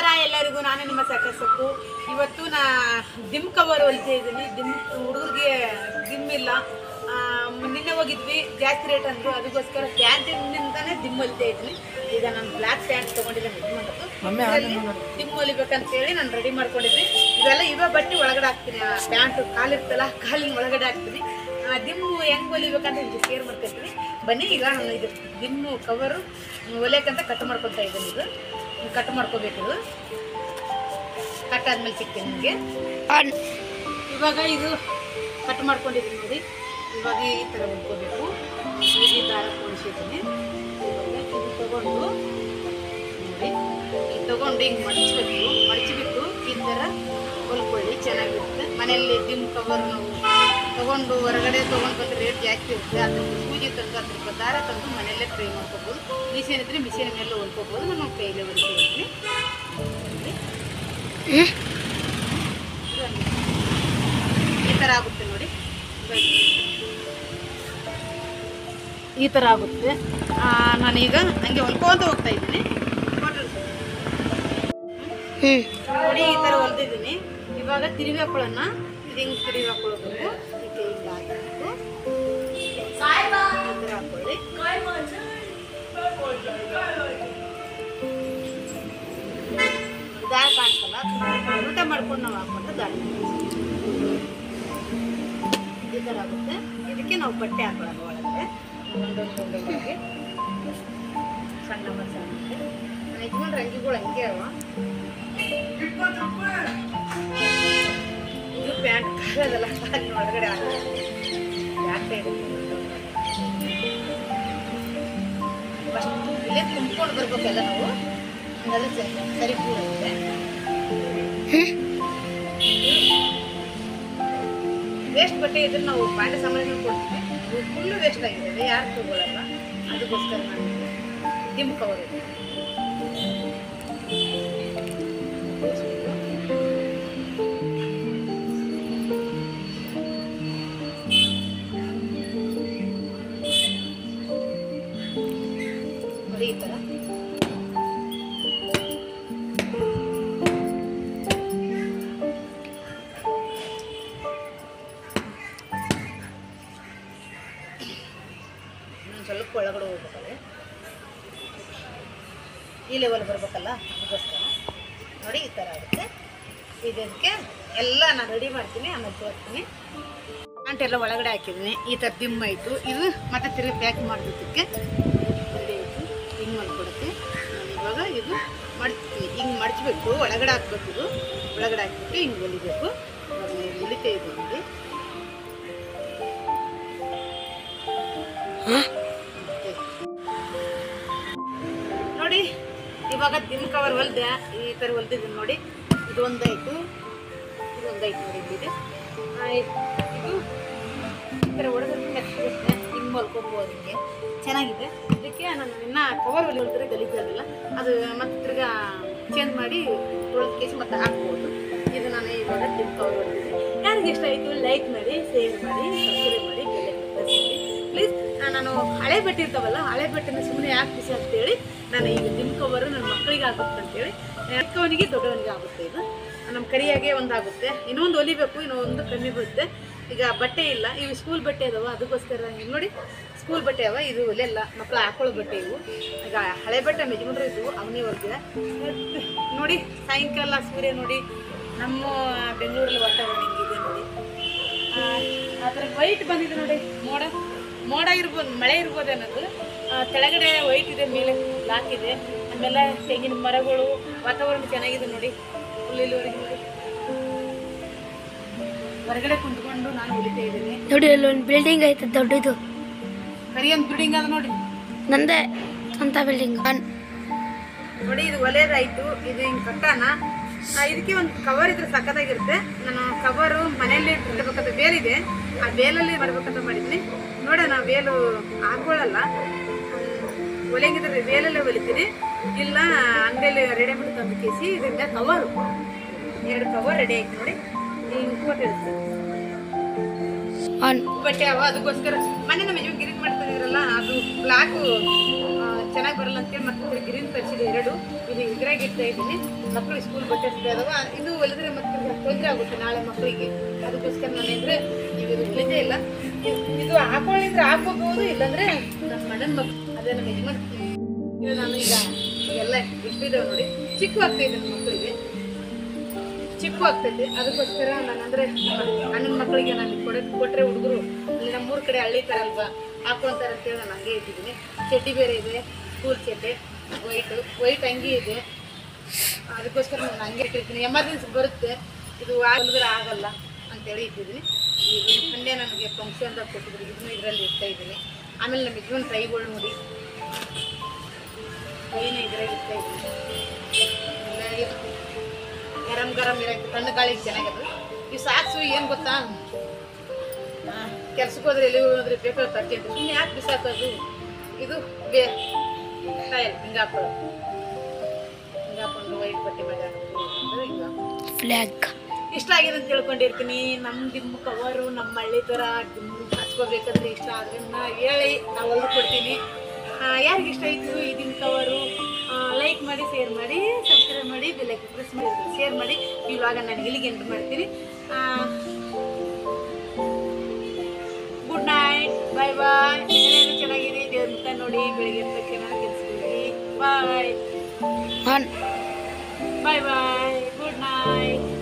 ಎಲ್ಲರಿಗೂ ನಾನು ನಿಮ್ಮ ಸೊಪ್ಪು ಇವತ್ತು ನಾ ದಿಮ್ ಕವರ್ ಹೊಲಿತಾ ಇದ್ದೀನಿ ದಿಮ್ ಹುಡುಗರಿಗೆ ದಿಮ್ ಇಲ್ಲ ಆ, ನಿನ್ನೆ ಹೋಗಿದ್ವಿ ಜಾಸ್ತಿ ರೇಟ್ ಅಂದ್ರು ಅದಕ್ಕೋಸ್ಕರ ಪ್ಯಾಂಟಿನಿಂದಾನೇ ದಿಮ್ ಹೊಲಿತಾ ಇದ್ದೀನಿ ಈಗ ನಾನು ಬ್ಲ್ಯಾಕ್ ಪ್ಯಾಂಟ್ ತೊಗೊಂಡಿದ್ದೇನೆ ಯಜಮಾನ್ರದ್ದು ದಿಮ್ ಹೊಲಿಬೇಕಂತ ಹೇಳಿ ನಾನು ರೆಡಿ ಮಾಡ್ಕೊಂಡಿದ್ವಿ ಇವೆಲ್ಲ ಇವ ಬಟ್ಟೆ ಒಳಗಡೆ ಹಾಕ್ತೀನಿ ಆ ಪ್ಯಾಂಟ್ ಕಾಲಿರ್ತಲ್ಲ ಕಾಲಿನ ಒಳಗಡೆ ಹಾಕ್ತೀನಿ ಆ, ದಿಮ್ಮು ಹೆಂಗ್ ಹೊಲಿಬೇಕಂತ ಇದು ಶೇರ್ ಮಾಡ್ಕೊತೀನಿ ಬನ್ನಿ ಈಗ ನಾನು ಇದು ದಿಮ್ಮು ಕವರು ಹೊಲಿಯಕ್ಕಂತ ಕಟ್ ಮಾಡ್ಕೊತಾ ಇದ್ದೀನಿ ಇದು ಕಟ್ ಮಾಡ್ಕೋಬೇಕು ಇದು ಕಟ್ ಆದ್ಮೇಲೆ ಸಿಗ್ತೀನಿ ನಿಮಗೆ ಇವಾಗ ಇದು ಕಟ್ ಮಾಡ್ಕೊಂಡಿದ್ದೀನಿ ನೋಡಿ ಇವಾಗ ಈ ಥರ ಹೊಲ್ಕೋಬೇಕು ಈ ದಾರ ಕೊಡಿಸಿದ್ದೀನಿ ಇವಾಗ ಇದು ತಗೊಂಡು ನೋಡಿ ಇದು ತಗೊಂಡು ಹಿಂಗೆ ಮಡಚಬೇಕು ಮಡಚಬಿಟ್ಟು ಈ ಥರ ಹೊಲ್ಕೊಳ್ಳಿ ಚೆನ್ನಾಗಿರುತ್ತೆ ಮನೆಯಲ್ಲಿ ದಿಮ್ ಕವರ್ ನಾವು ತಗೊಂಡು ಹೊರಗಡೆ ತೊಗೊಂಡು ಬಂದ್ರೆ ರೇಟ್ ಜಾಸ್ತಿ ಇರುತ್ತೆ ಅದ್ರ ಸೂಜಿ ತಂದು ಅದ್ರ ರೂಪಾಯಿ ದಾರ ತಂದು ಮನೆಯಲ್ಲೇ ಟ್ರೈ ಮಾಡ್ಕೋಬೋದು ಮಿಷಿನ್ ಇದ್ರೆ ಮಿಷಿನ್ ಮೇಲೆ ಹೊಲ್ಕೋಬೋದು ನಾನು ಕೈಲೇ ಹೊಲಿಸಿದ್ದೀನಿ ಈ ಥರ ಆಗುತ್ತೆ ನೋಡಿ ಈ ಥರ ಆಗುತ್ತೆ ಆ, ನಾನೀಗ ಹಂಗೆ ಹೊಲ್ಕೊಂತ ಹೋಗ್ತಾ ಇದ್ದೀನಿ ನೋಡಿ ಈ ಥರ ಹೊಲ್ದಿದ್ದೀನಿ ಇವಾಗ ತಿರುವಿ ಹಾಕೊಳ್ಳೋಣ ಇದು ಹಿಂಗೆ ತಿರುವಿ ಹಾಕೊಳ್ಬೇಕು ಇದಕ್ಕೆ ಹಿಂಗೆ ಹಾಕಬೇಕು ಈ ಥರ ಹಾಕೊಳ್ಳಿ ದಾರ ಕಾಣಿಸಲ್ಲ ಊಟ ಮಾಡ್ಕೊಂಡು ನಾವು ಹಾಕೊಂಡ್ರೆ ದಾರ ಈ ಥರ ಆಗುತ್ತೆ ಇದಕ್ಕೆ ನಾವು ಬಟ್ಟೆ ಹಾಕೊಳ್ಳೋದು ಒಳಗಡೆ ಒಂದೊಂದು ಒಂದೊಂದಾಗಿ ಸಣ್ಣ ಮತ್ತು ಸಣ್ಣ ನನ್ನ ಯಜಮಾನ್ರ ಅಂಗಿಗಳು ಹಂಗೆ ಅವ ಇದು ಪ್ಯಾಂಟ್ ಕಾಲದಲ್ಲ ಕಾಲಿನ ಒಳಗಡೆ ಹಾಕೋದು ಯಾಕೆ ಫಸ್ಟ್ ಇಲ್ಲೇ ತುಂಬ್ಕೊಂಡು ಬರ್ಬೇಕಲ್ಲ ನಾವು ಹಂಗಾದ್ರೆ ಸರಿ ಸರಿ ಕೂಡುತ್ತೆ ವೇಸ್ಟ್ ಬಟ್ಟೆ ಇದ್ರೆ ನಾವು ಪಾಂಡೆ ಸಾಮಾನುಗಳು ಕೊಡ್ತೀವಿ ಫುಲ್ಲು ವೇಸ್ಟ್ ಆಗಿದೆ ಯಾರು ತಗೊಳ್ಳಲ್ಲ ಅದಕ್ಕೋಸ್ಕರ ನಾನು ದಿಮ್ ಕವರ್ ಇದೆ ನೋಡಿ ಈ ಥರ ಇನ್ನೊಂದು ಸ್ವಲ್ಪ ಒಳಗಡೆ ಹೋಗ್ಬೇಕಲ್ಲ ಈ ಲೆವೆಲ್ ಬರ್ಬೇಕಲ್ಲ ಅದಕ್ಕೋಸ್ಕರ ನೋಡಿ ಈ ಥರ ಆಗುತ್ತೆ ಇದಕ್ಕೆ ಎಲ್ಲ ನಾನು ರೆಡಿ ಮಾಡ್ತೀನಿ ಆಮೇಲೆ ತೋರಿಸ್ತೀನಿ ಅಂಟೆಲ್ಲ ಒಳಗಡೆ ಹಾಕಿದ್ದೀನಿ ಈ ಥರ ದಿಮ್ ಆಯಿತು ಇದು ಮತ್ತೆ ತಿರುಗಿ ಪ್ಯಾಕ್ ಮಾಡೋದಕ್ಕೆ ರೆಡಿ ಆಯಿತು ಹಿಂಗೆ ಮಾಡ್ಕೊಡುತ್ತೆ ನಾನು ಇವಾಗ ಇದು ಮಡ್ತೀನಿ ಹಿಂಗೆ ಮಡ್ಚಬೇಕು ಒಳಗಡೆ ಹಾಕ್ಬೇಕು ಇದು ಒಳಗಡೆ ಹಾಕ್ಬಿಟ್ಟು ಹಿಂಗೆ ಹೊಲಿಬೇಕು ಇವಾಗ ನಾನು ಹೊಲಿತಾ ಇದ್ದೀನಿ ನೋಡಿ ಇವಾಗ ದಿಮ್ ಕವರ್ ಹೊಲ್ದೆ ಈ ಥರ ಹೊಲ್ದಿದ್ದೀನಿ ನೋಡಿ ಇದು ಒಂದಾಯ್ತು ಇದು ಒಂದಾಯ್ತು ನೋಡಿ ಇಲ್ಲಿದೆ ಆ, ಇದು ಈ ಥರ ಹೊಡೆದ್ರೆ ಮೆತ್ತಗುತ್ತೆ ಹಿಂಗೆ ಹೊಲ್ಕೊಬೋದು ಹಿಂಗೆ ಚೆನ್ನಾಗಿದೆ ಇದಕ್ಕೆ ನಾನು ಇನ್ನ ಕವರ್ ಹೊಲಿ ಹೊಲಿದ್ರೆ ಗಲೀಜಾಗಲ್ಲ ಅದು ಮತ್ತೆ ತಿರ್ಗಾ ಚೇಂಜ್ ಮಾಡಿ ತೊಳೆದ ಕೇಸಿ ಮತ್ತೆ ಹಾಕ್ಬೋದು ಇದು ನಾನು ಇವಾಗ ದಿಮ್ ಕವರ್ ಹೊಲಿದಿದ್ದೆ ಯಾರಿಗೆ ಇಷ್ಟ ಆಯಿತು ಲೈಕ್ ಮಾಡಿ ಶೇರ್ ಮಾಡಿ ಸಬ್ಸ್ಕ್ರೈಬ್ ಮಾಡಿ ಬೆಲೆ ಮಾಡಿ ಪ್ಲೀಸ್ ನಾನು ಹಳೆ ಬಟ್ಟೆ ಇರ್ತಾವಲ್ಲ ಹಳೆ ಬಟ್ಟೆನ ಸುಮ್ಮನೆ ಯಾಕೆ ಬಿಸಿ ಅಂತೇಳಿ ನಾನು ಈಗ ದಿಮ್ ಕವರು ನನ್ನ ಮಕ್ಕಳಿಗೆ ಆಗುತ್ತೆ ಅಂತೇಳಿ ಚಿಕ್ಕವನಿಗೆ ದೊಡ್ಡವನಿಗೆ ಆಗುತ್ತೆ ಇದು ನಮ್ಮ ಕರಿಯಾಗೆ ಒಂದಾಗುತ್ತೆ ಇನ್ನೊಂದು ಹೊಲಿಬೇಕು ಇನ್ನೊಂದು ಕಮ್ಮಿ ಬರುತ್ತೆ ಈಗ ಬಟ್ಟೆ ಇಲ್ಲ ಇವು ಸ್ಕೂಲ್ ಬಟ್ಟೆ ಅದಾವ ಅದಕ್ಕೋಸ್ಕರ ಇಲ್ಲಿ ನೋಡಿ ಸ್ಕೂಲ್ ಬಟ್ಟೆ ಅವ ಇದು ಒಲೆಲ್ಲ ಮಕ್ಕಳು ಹಾಕೊಳ್ಳೋ ಬಟ್ಟೆ ಇವು ಈಗ ಹಳೆ ಬಟ್ಟೆ ಮೆಜುಮಂಡ್ರು ಇದ್ವು ಅವನೇ ಹೊಲಿದೆ ನೋಡಿ ಸಾಯಂಕಾಲ ಸೂರ್ಯ ನೋಡಿ ನಮ್ಮ ಬೆಂಗಳೂರಲ್ಲಿ ವಾತಾವರಣ ಹಿಂಗಿದೆ ನೋಡಿ ಆ, ಆ ಥರ ವೈಟ್ ಬಂದಿದೆ ನೋಡಿ ಮೋಡ ಮೋಡ ಇರ್ಬೋದು ಮಳೆ ಇರ್ಬೋದು ಅನ್ನೋದು ಆ, ಕೆಳಗಡೆ ವೈಟ್ ಇದೆ ಮೇಲೆ ಬ್ಲಾಕ್ ಇದೆ ಆಮೇಲೆ ತೆಂಗಿನ ಮರಗಳು ವಾತಾವರಣ ಚೆನ್ನಾಗಿದೆ ನೋಡಿ ಫುಲ್ ಇಲ್ಲಿವರೆಗೆ ನೋಡಿ ಹೊರಗಡೆ ಕುಂತ್ಕೊಂಡು ನಾನು ಉಳಿತಾ ಇದ್ದೀನಿ ನೋಡಿ ಅಲ್ಲಿ ಒಂದು ಬಿಲ್ಡಿಂಗ್ ಐತೆ ದೊಡ್ಡದು ಕರಿಯನ್ ಬಿಲ್ಡಿಂಗ್ ಅದ ನೋಡಿ ನಂದೇ ಸ್ವಂತ ಬಿಲ್ಡಿಂಗ್ ನೋಡಿ ಇದು ಒಲೆದಾಯ್ತು ಇದು ಹಿಂಗೆ ಕಟ್ಟಾನ ಆ, ಇದಕ್ಕೆ ಒಂದು ಕವರ್ ಇದ್ರೆ ಸಖತ್ತಾಗಿರುತ್ತೆ ನಾನು ಕವರು ಮನೆಯಲ್ಲಿ ಇಟ್ಬಿಡ್ಬೇಕಂತ ಬೇಲಿದೆ ಆ ಬೇಲಲ್ಲಿ ಮಾಡ್ಬೇಕಂತ ಮಾಡಿದ್ದೀನಿ ನೋಡೋಣ ಬೇಲು ಹಾಕೊಳ್ಳಲ್ಲ ಒಲೆಗಿದ್ರೆ ಬೇಲಲ್ಲೇ ಹೊಲಿತೀನಿ ಇಲ್ಲ ಅಂಗಡಿಯಲ್ಲಿ ರೆಡಿಮೇಡ್ ತಂದು ಕೇಸಿ ಇದರಿಂದ ಕವರು ಎರಡು ಕವರ್ ರೆಡಿ ಆಯ್ತು ನೋಡಿ ಹಿಂಗೆ ಕೊಟ್ಟಿರುತ್ತೆ ಆನ್ ಬಟ್ಟೆ ಅವ ಅದಕ್ಕೋಸ್ಕರ ಮೊನ್ನೆ ನಮ್ಮ ಯಜಮಾನ್ ಗಿರಿಕ್ ಮಾಡ್ತಿದ್ರಲ್ಲ ಅದು ಬ್ಲಾಕು ಚೆನ್ನಾಗಿ ಬರಲ್ಲ ಅಂತೇಳಿ ಮತ್ತೆ ಗ್ರೀನ್ ತರಿಸಿದೆ ಎರಡು ಇದು ಇದ್ರಾಗ ಇಡ್ತಾ ಇದ್ದೀನಿ ಮಕ್ಕಳು ಸ್ಕೂಲ್ ಬಟ್ಟೆ ಸಿಗ್ತಾ ಇದಾವ ಇದು ಹೊಲಿದ್ರೆ ಮತ್ತೆ ತೊಂದರೆ ಆಗುತ್ತೆ ನಾಳೆ ಮಕ್ಕಳಿಗೆ ಅದಕ್ಕೋಸ್ಕರ ನಾನು ಅಂದ್ರೆ ನೀವು ಇದು ಹೊಲಿದೇ ಇಲ್ಲ ಇದು- ಇದು ಹಾಕೊಂಡಿದ್ರೆ ಹಾಕೋಬಹುದು ಇಲ್ಲಾಂದ್ರೆ ನಮ್ಮ ಮಣ್ಣನ ಮಕ್ಕಳು ಅದೇ ನಮ್ಮ ಯಜಮಾನ್ ಇದು ನಾನು ಈಗ ಎಲ್ಲ ಇಟ್ಟಿದ್ದೇವೆ ನೋಡಿ ಚಿಕ್ಕ ಆಗ್ತಾ ಇದೆ ನನ್ನ ಮಕ್ಕಳಿಗೆ ಚಿಕ್ಕ ಆಗ್ತೈತಿ ಅದಕ್ಕೋಸ್ಕರ ನಾನು ಅಂದ್ರೆ ಅಣ್ಣನ ಮಕ್ಕಳಿಗೆ ನಾನು ಕೊಡ ಕೊಟ್ಟರೆ ಹುಡುಗರು ಇಲ್ಲಿ ನಮ್ಮ ಮೂರು ಕಡೆ ಹಳ್ಳಿತಾರಲ್ವಾ ಹಾಕೊಂತಾರೆ ಅಂತೇಳಿ ನಾನು ಹಂಗೆ ಇಟ್ಟಿದ್ದೀನಿ ಚಡ್ಡಿ ಬೇರೆ ಇದೆ ಸ್ಕೂಲ್ ಚಡ್ಡಿ ವೈಟು ವೈಟ್ ಅಂಗಿ ಇದೆ ಅದಕ್ಕೋಸ್ಕರ ನಾನು ಹಂಗೆ ಇಟ್ಟಿರ್ತೀನಿ ಎಮರ್ಜೆನ್ಸಿ ಬರುತ್ತೆ ಇದು ಆಗಿದ್ರೆ ಆಗಲ್ಲ ಅಂತೇಳಿ ಇಟ್ಟಿದ್ದೀನಿ ಇದು ಮೊನ್ನೆ ನನಗೆ ಫಂಕ್ಷನ್ದಾಗ ಕೊಟ್ಟಿದ್ರು ಇದನ್ನು ಇದರಲ್ಲಿ ಇಡ್ತಾ ಇದ್ದೀನಿ ಆಮೇಲೆ ನಮ್ಮ ಯಜಮಾನ್ ಕೈಗಳು ನೋಡಿ ಕೈನ ಇದ್ರಾಗ ಇಡ್ತಾ ಇದ್ದೀನಿ ಎಲ್ಲ ಇದು ಗರಂ ಗರಂ ಇರಕ್ಕೆ ತಣ್ಣ ಗಾಳಿಗೆ ಚೆನ್ನಾಗದು ಈ ಸಾಕ್ಸು ಏನು ಗೊತ್ತಾ ಕೆಲ್ಸಕ್ಕೆ ಹೋದ್ರೆ ಎಲ್ಲಿ ಹೋದ್ರೆ ಬೇಕಾದ್ರೆ ತರ್ತೀನಿ ಸುಮ್ಮನೆ ಯಾಕೆ ಬಿಸಾಕೋದು ಇದು ಬೇ ಟೈಲ್ ಹಿಂಗೆ ಹಾಕೊಳ್ಳೋದು ಹಿಂಗೆ ಹಾಕೊಂಡು ವೈಟ್ ಬಟ್ಟೆ ಮೇಲೆ ಹಾಕೊಂಡು ಹಿಂಗೆ ಹಾಕೊಂಡು ಫ್ಲ್ಯಾಗ್ ಇಷ್ಟ ಆಗಿದೆ ಅಂತ ತಿಳ್ಕೊಂಡಿರ್ತೀನಿ ನಮ್ಮ ಡಿಮ್ ಕವರು ನಮ್ಮ ಹಳ್ಳಿ ಥರ ಡಿಮ್ ಹಚ್ಕೋಬೇಕಂದ್ರೆ ಇಷ್ಟ ಅದನ್ನ ಹೇಳಿ ನಾವು ಹೊಲ್ದು ಕೊಡ್ತೀನಿ ಯಾರಿಗೆ ಇಷ್ಟ ಆಯಿತು ಈ ಡಿಮ್ ಕವರು ಲೈಕ್ ಮಾಡಿ ಶೇರ್ ಮಾಡಿ ಸಬ್ಸ್ಕ್ರೈಬ್ ಮಾಡಿ ಬೆಲ್ಲೈಕ್ ಪ್ರೆಸ್ ಮಾಡಿ ಶೇರ್ ಮಾಡಿ ಇವಾಗ ನಾನು ಇಲ್ಲಿಗೆ ಎಂಟು ಮಾಡ್ತೀನಿ ಗುಡ್ ನೈಟ್ ಬಾಯ್ ಬಾಯ್ ಎಲ್ಲರೂ ಚೆನ್ನಾಗಿದೆ ದೇವ್ರ ಮುಖ ನೋಡಿ ಬೆಳಿಗ್ಗೆ ಎದ್ದ ತಕ್ಷಣ ಕೆಲಸ ಬಾಯ್ ಆನ್ ಬಾಯ್ ಬಾಯ್ ಗುಡ್ ನೈಟ್